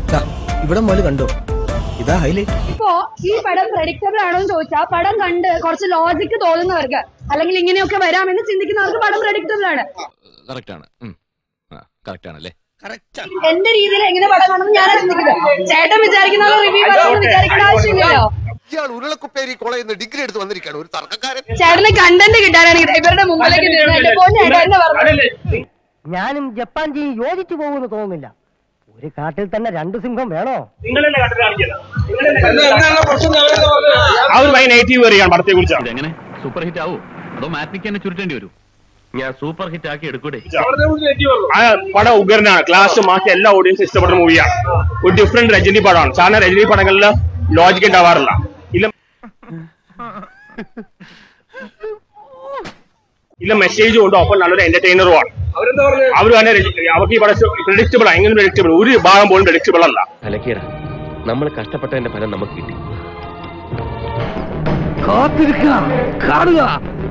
ദാ, ഇവിടെ മുതൽ കണ്ടോ ഇതാ ഹൈലൈറ്റ് ഇപ്പോ ഈ പടം പ്രഡിക്റ്റബിൾ ആണോ എന്ന് ചോദിച്ചാൽ പടം കണ്ട് കുറച്ച് ലോജിക്ക് തോന്നുന്നവർക്ക് അല്ലെങ്കിൽ ഇങ്ങനെയൊക്കെ വരാമെന്ന് ചിന്തിക്കുന്നവർക്ക് പടം പ്രഡിക്റ്റബിൾ ആണ് കറക്റ്റ് ആണ് കറക്റ്റ് ആണല്ലേ എന്റെ രീതിയിൽ എങ്ങനെ പടം കാണുന്നു ഞാനാ ചിന്തിക്കുന്നത് ചേട്ടൻ വിചാരിക്കുന്ന റിവ്യൂ പറയുമെന്ന് വിചാരിക്കേണ്ട ആവശ്യമില്ലല്ലോ ഇയാൾ ഉരുളക്കുപ്പേരി കോളേജിൽ നിന്ന് ഡിഗ്രി എടുത്ത് വന്നിരിക്കുകയാണ് ഒരു തർക്കക്കാരൻ ചേട്ടന് കണ്ടന്റ് കിട്ടാനാണെങ്കിൽ ഇവരുടെ മുമ്പിലേക്ക് വീഴണം. എന്റെ പൊന്നെ ചേട്ടാ എന്നെ പറഞ്ഞു ഞാനും ജപ്പാൻ ജി യോജിച്ചു പോകുമെന്ന് തോന്നുന്നില്ല ഒരു കാട്ടിൽ തന്നെ രണ്ടു സിംഹം വേണോ അവർ ഭയങ്കര നെഗറ്റീവ് വരികയാണ് പടത്തെ കുറിച്ച് ഇതെങ്ങനെ സൂപ്പർ ഹിറ്റ് ആവോ അതോ മാറ്റിക്ക് തന്നെ ചുരുട്ടേണ്ടി വരും ഞാൻ സൂപ്പർ ഹിറ്റ് ആക്കി എടുക്കൂടെ ആ പടം ഉഗ്രനാണ് ക്ലാസ് മാറ്റി എല്ലാ ഓഡിയൻസും ഇഷ്ടപ്പെടുന്ന മൂവിയാണ് ഒരു ഡിഫറെന്റ് രജനി പടമാണ് സാധാരണ രജനി പടങ്ങളിൽ ലോജിക് ഉണ്ടാവാറില്ല ഇല്ല ഇല്ല മെസ്സേജും ഉണ്ട് ഒപ്പം നല്ലൊരു എന്റർടൈനറുമാണ് അവർ തന്നെ രചി- അവർക്ക് ഈ പടം പ്രഡിക്റ്റബിൾ എങ്ങനെ പ്രഡിക്റ്റബിൾ ഒരു ഭാഗം പോലും പ്രഡിക്റ്റബിൾ അല്ല അലക്കീറ നമ്മൾ കഷ്ടപ്പെട്ടതിന്റെ ഫലം നമുക്ക് കിട്ടി കാത്തിരിക്കുക കാണുക